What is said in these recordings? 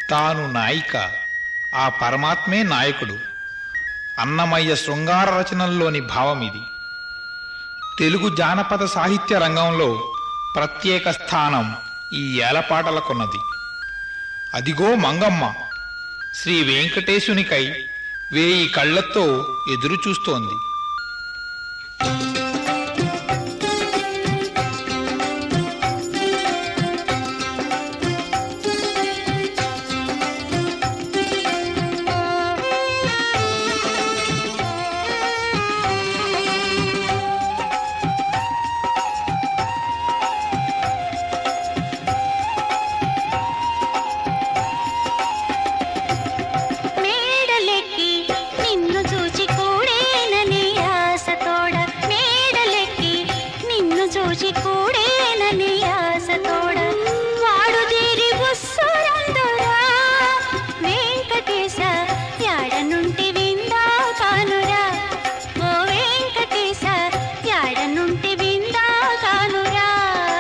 తాను నాయిక ఆ పరమాత్మే నాయకుడు అన్నమయ్య శృంగార రచనల్లోని భావం ఇది తెలుగు జానపద సాహిత్య రంగంలో ప్రత్యేక స్థానం ఈ ఏలపాటలకున్నది అదిగో మంగమ్మ శ్రీ వెంకటేశునికై వేయి కళ్ళతో ఎదురు చూస్తోంది మేడలెక్కి నిన్ను చూచి కూడేనని ఆశతోడ మేడలెక్కి నిన్ను చూచి కూడేనని ఆశతోడ వాడు తీరి బుస్సురందురా వెంకటేశ యాడ నుండి విందా కానురా ఓ వెంకటేశ యాడ నుండి విందా కానురా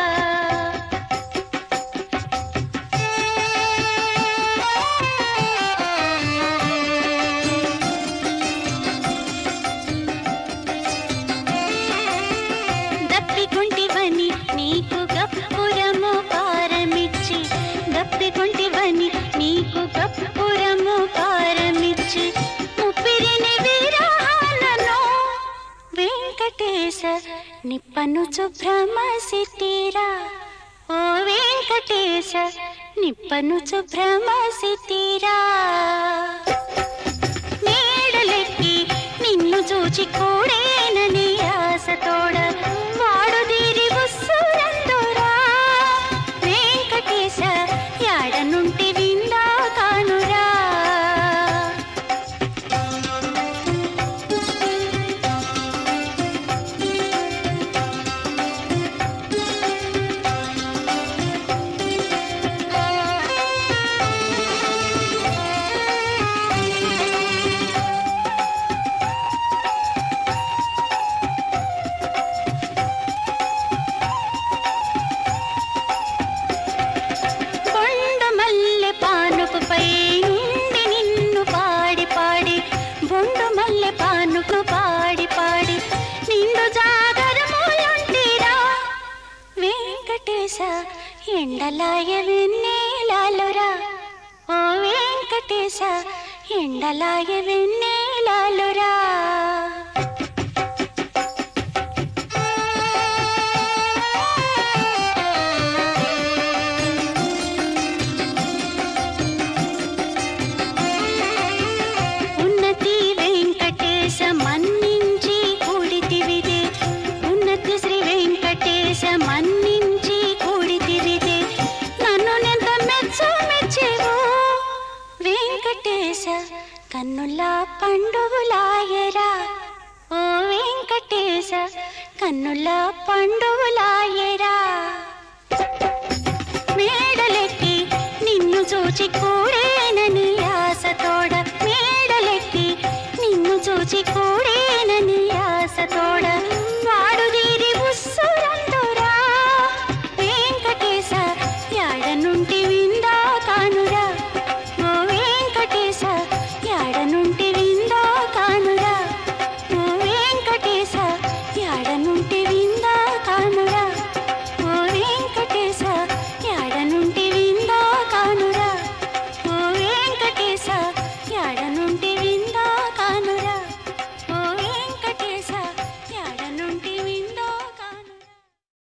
దప్పికుంటివని నీకు గప్పురము పారమిచ్చి దప్పికుంటివని నీకు గప్పురము పారమిచ్చి ముప్పిరిని విరహాలను వెంకటేశ నిప్పను శుభ్రమసితీరా ఓ వెంకటేశ నిప్పను శుభ్రమసితీరా మేడలెక్కి నిన్ను చూచి కూడేనని ఆశతోడ వాడు దీరి ఉస్సురందురా వెంకటేశ యాడ నుండి విందా కానురా కొండ మల్లె పానుపుపై నుండి నిన్ను పాడి పాడి బొండు మల్లె పానుపు పాడి పాడి నిండు జాగరములుంటిరా వెంకటేశ ఎండలాయ వెన్నెలాలురా ఓ వెంకటేశ ఎండలాయ వెన్నెలాలురా